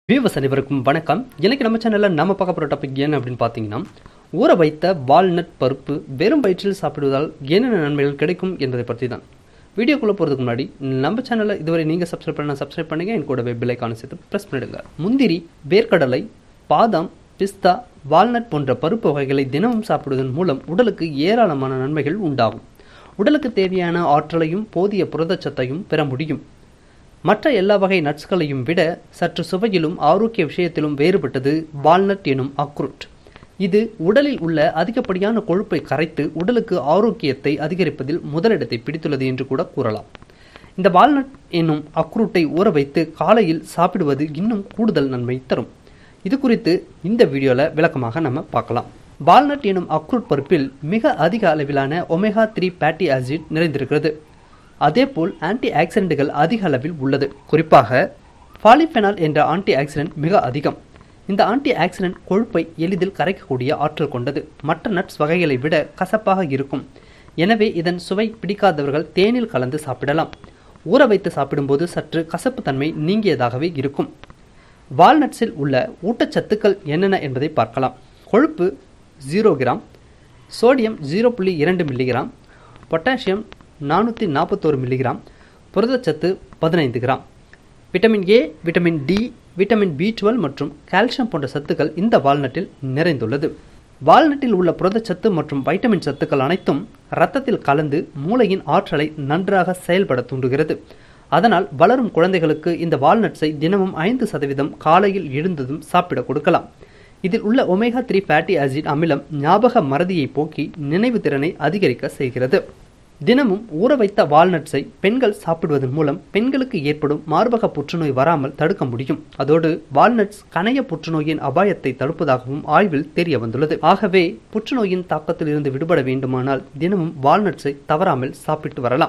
viewers அனைவருக்கும் வணக்கம் இன்னைக்கு நம்ம சேனலில் நம்ம பார்க்க போகிற டாபிக் என்ன அப்படின்னு பார்த்தீங்கன்னா ஊற வைத்த வால்நட் பருப்பு வெறும் வயிற்றில் சாப்பிடுவதால் என்னென்ன நன்மைகள் கிடைக்கும் என்பதை பற்றி தான் வீடியோக்குள்ளே போகிறதுக்கு முன்னாடி நம்ம சேனலை இதுவரை நீங்கள் சப்ஸ்கிரைப் பண்ண சப்ஸ்கிரைப் பண்ணுங்க என் கூடவே பில்லைக்கான சேர்த்து ப்ரெஸ் பண்ணிடுங்க முந்திரி வேர்க்கடலை பாதாம் பிஸ்தா வால்நட் போன்ற பருப்பு வகைகளை தினமும் சாப்பிடுவதன் மூலம் உடலுக்கு ஏராளமான நன்மைகள் உண்டாகும் உடலுக்கு தேவையான ஆற்றலையும் போதிய புரதச்சத்தையும் பெற முடியும் மற்ற எல்லா வகை நட்ஸ்களையும் விட சற்று சுவையிலும் ஆரோக்கிய விஷயத்திலும் வேறுபட்டது வால்நட் எனும் அக்ரூட் இது உடலில் உள்ள அதிகப்படியான கொழுப்பை கரைத்து உடலுக்கு ஆரோக்கியத்தை அதிகரிப்பதில் முதலிடத்தை பிடித்துள்ளது என்று கூட கூறலாம் இந்த வால்நட் என்னும் அக்ரூட்டை ஊற வைத்து காலையில் சாப்பிடுவது இன்னும் கூடுதல் நன்மை தரும் இது குறித்து இந்த வீடியோவில் விளக்கமாக நம்ம பார்க்கலாம் வால்நட் எனும் அக்ரூட் பருப்பில் மிக அதிக அளவிலான ஒமேகா த்ரீ பேட்டி ஆசிட் நிறைந்திருக்கிறது அதேபோல் ஆன்டி ஆக்சிடென்ட்கள் அதிக அளவில் உள்ளது குறிப்பாக பாலிஃபெனால் என்ற ஆன்டி ஆக்சிடென்ட் மிக அதிகம் இந்த ஆன்டி ஆக்சிடென்ட் கொழுப்பை எளிதில் கரைக்கக்கூடிய ஆற்றல் கொண்டது மற்ற நட்ஸ் வகைகளை விட கசப்பாக இருக்கும் எனவே இதன் சுவை பிடிக்காதவர்கள் தேனில் கலந்து சாப்பிடலாம் ஊற வைத்து சாப்பிடும்போது சற்று கசப்பு தன்மை நீங்கியதாகவே இருக்கும் வால்நட்ஸில் உள்ள ஊட்டச்சத்துக்கள் என்னென்ன என்பதை பார்க்கலாம் கொழுப்பு ஜீரோ கிராம் சோடியம் ஜீரோ புள்ளி இரண்டு மில்லிகிராம் பொட்டாசியம் நானூற்றி நாற்பத்தோரு மில்லிகிராம் புரதச்சத்து பதினைந்து gram vitamin A vitamin D vitamin B twelve மற்றும் கால்சியம் போன்ற சத்துக்கள் இந்த வால்நட்டில் நிறைந்துள்ளது வால்நட்டில் உள்ள புரதச்சத்து மற்றும் வைட்டமின் சத்துக்கள் அனைத்தும் இரத்தத்தில் கலந்து மூளையின் ஆற்றலை நன்றாக செயல்பட தூண்டுகிறது அதனால் வளரும் குழந்தைகளுக்கு இந்த வால்நட்ஸை தினமும் ஐந்து சதவீதம் காலையில் எழுந்ததும் சாப்பிட கொடுக்கலாம் இதில் உள்ள ஒமேகா த்ரீ ஃபேட்டி ஆசிட் அமிலம் ஞாபக மறதியை போக்கி நினைவு திறனை அதிகரிக்க செய்கிறது தினமும் ஊற வைத்த வால்நட்ஸை பெண்கள் சாப்பிடுவதன் மூலம் பெண்களுக்கு ஏற்படும் மார்பக புற்றுநோய் வராமல் தடுக்க முடியும் அதோடு வால்நட்ஸ் கணைய புற்றுநோயின் அபாயத்தை தடுப்பதாகவும் ஆய்வில் தெரிய வந்துள்ளது ஆகவே புற்றுநோயின் தாக்கத்தில் இருந்து விடுபட வேண்டுமானால் தினமும் வால்நட்ஸை தவறாமல் சாப்பிட்டு வரலாம்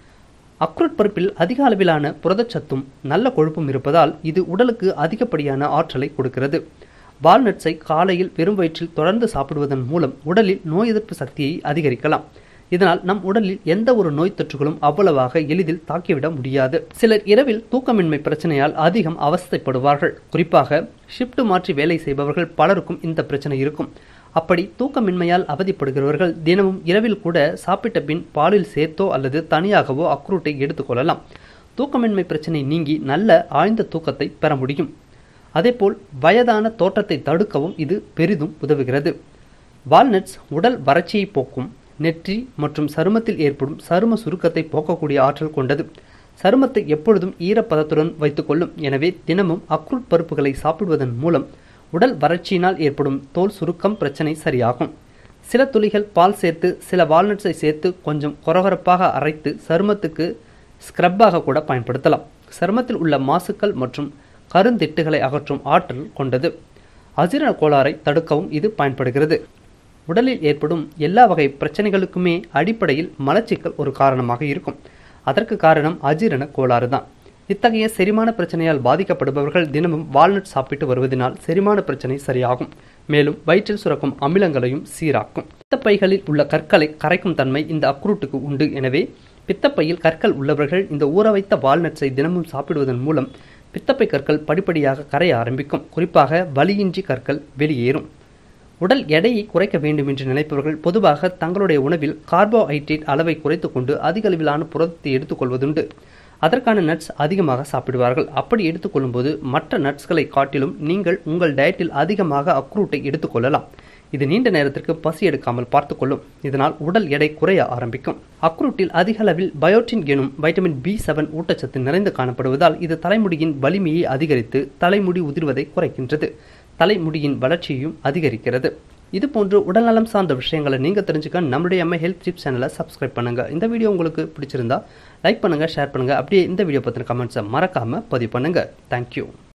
அக்ரூட் பருப்பில் அதிக அளவிலான புரதச்சத்தும் நல்ல கொழுப்பும் இருப்பதால் இது உடலுக்கு அதிகப்படியான ஆற்றலை கொடுக்கிறது வால்நட்ஸை காலையில் வெறும் வயிற்றில் தொடர்ந்து சாப்பிடுவதன் மூலம் உடலில் நோய் எதிர்ப்பு சக்தியை அதிகரிக்கலாம் இதனால் நம் உடலில் எந்த ஒரு நோய் தொற்றுகளும் அவ்வளவாக எளிதில் தாக்கிவிட முடியாது சிலர் இரவில் தூக்கமின்மை பிரச்சனையால் அதிகம் அவஸ்தைப்படுவார்கள் குறிப்பாக ஷிப்ட் மாற்றி வேலை செய்பவர்கள் பலருக்கும் இந்த பிரச்சனை இருக்கும் அப்படி தூக்கமின்மையால் அவதிப்படுகிறவர்கள் தினமும் இரவில் கூட சாப்பிட்ட பின் பாலில் சேர்த்தோ அல்லது தனியாகவோ அக்ரூட்டை எடுத்துக்கொள்ளலாம் தூக்கமின்மை பிரச்சனை நீங்கி நல்ல ஆழ்ந்த தூக்கத்தை பெற முடியும் அதேபோல் வயதான தோற்றத்தை தடுக்கவும் இது பெரிதும் உதவுகிறது வால்நட்ஸ் உடல் வறட்சியை போக்கும் நெற்றி மற்றும் சருமத்தில் ஏற்படும் சரும சுருக்கத்தை போக்கக்கூடிய ஆற்றல் கொண்டது சருமத்தை எப்பொழுதும் ஈரப்பதத்துடன் வைத்துக்கொள்ளும் எனவே தினமும் அக்ரூட் பருப்புகளை சாப்பிடுவதன் மூலம் உடல் வறட்சியினால் ஏற்படும் தோல் சுருக்கம் பிரச்சனை சரியாகும் சில துளிகள் பால் சேர்த்து சில வால்நட்ஸை சேர்த்து கொஞ்சம் கொரகொரப்பாக அரைத்து சருமத்துக்கு ஸ்க்ரப்பாக கூட பயன்படுத்தலாம் சருமத்தில் உள்ள மாசுக்கள் மற்றும் கருந்திட்டுகளை அகற்றும் ஆற்றல் கொண்டது அஜீரண கோளாறை தடுக்கவும் இது பயன்படுகிறது உடலில் ஏற்படும் எல்லா வகை பிரச்சனைகளுக்குமே அடிப்படையில் மலச்சிக்கல் ஒரு காரணமாக இருக்கும் அதற்கு காரணம் அஜீரண கோளாறு தான் இத்தகைய செரிமான பிரச்சனையால் பாதிக்கப்படுபவர்கள் தினமும் வால்நட் சாப்பிட்டு வருவதனால் செரிமான பிரச்சனை சரியாகும் மேலும் வயிற்றில் சுரக்கும் அமிலங்களையும் சீராக்கும் பித்தப்பைகளில் உள்ள கற்களை கரைக்கும் தன்மை இந்த அக்ரூட்டுக்கு உண்டு எனவே பித்தப்பையில் கற்கள் உள்ளவர்கள் இந்த ஊற வைத்த வால்நட்ஸை தினமும் சாப்பிடுவதன் மூலம் பித்தப்பை கற்கள் படிப்படியாக கரைய ஆரம்பிக்கும் குறிப்பாக வலியின்றி கற்கள் வெளியேறும் உடல் எடையை குறைக்க வேண்டும் என்று நினைப்பவர்கள் பொதுவாக தங்களுடைய உணவில் கார்போஹைட்ரேட் அளவை குறைத்து கொண்டு அதிக அளவிலான புரதத்தை எடுத்துக்கொள்வதுண்டு அதற்கான நட்ஸ் அதிகமாக சாப்பிடுவார்கள் அப்படி எடுத்துக்கொள்ளும்போது மற்ற நட்ஸ்களை காட்டிலும் நீங்கள் உங்கள் டயட்டில் அதிகமாக அக்ரூட்டை எடுத்துக்கொள்ளலாம் இது நீண்ட நேரத்திற்கு பசி எடுக்காமல் பார்த்துக்கொள்ளும் இதனால் உடல் எடை குறைய ஆரம்பிக்கும் அக்ரூட்டில் அதிக அளவில் பயோட்டின் எனும் வைட்டமின் பி செவன் ஊட்டச்சத்து நிறைந்து காணப்படுவதால் இது தலைமுடியின் வலிமையை அதிகரித்து தலைமுடி உதிர்வதை குறைக்கின்றது தலைமுடியின் வளர்ச்சியையும் அதிகரிக்கிறது இது போன்று உடல்நலம் சார்ந்த விஷயங்களை நீங்கள் தெரிஞ்சுக்க நம்மளுடைய எம்ஐ ஹெல்த் டிப்ஸ் சேனலை சப்ஸ்கிரைப் பண்ணுங்க இந்த வீடியோ உங்களுக்கு பிடிச்சிருந்தா லைக் பண்ணுங்க ஷேர் பண்ணுங்க அப்படியே இந்த வீடியோ பற்றின கமெண்ட்ஸை மறக்காம பதிவு பண்ணுங்க தேங்க்யூ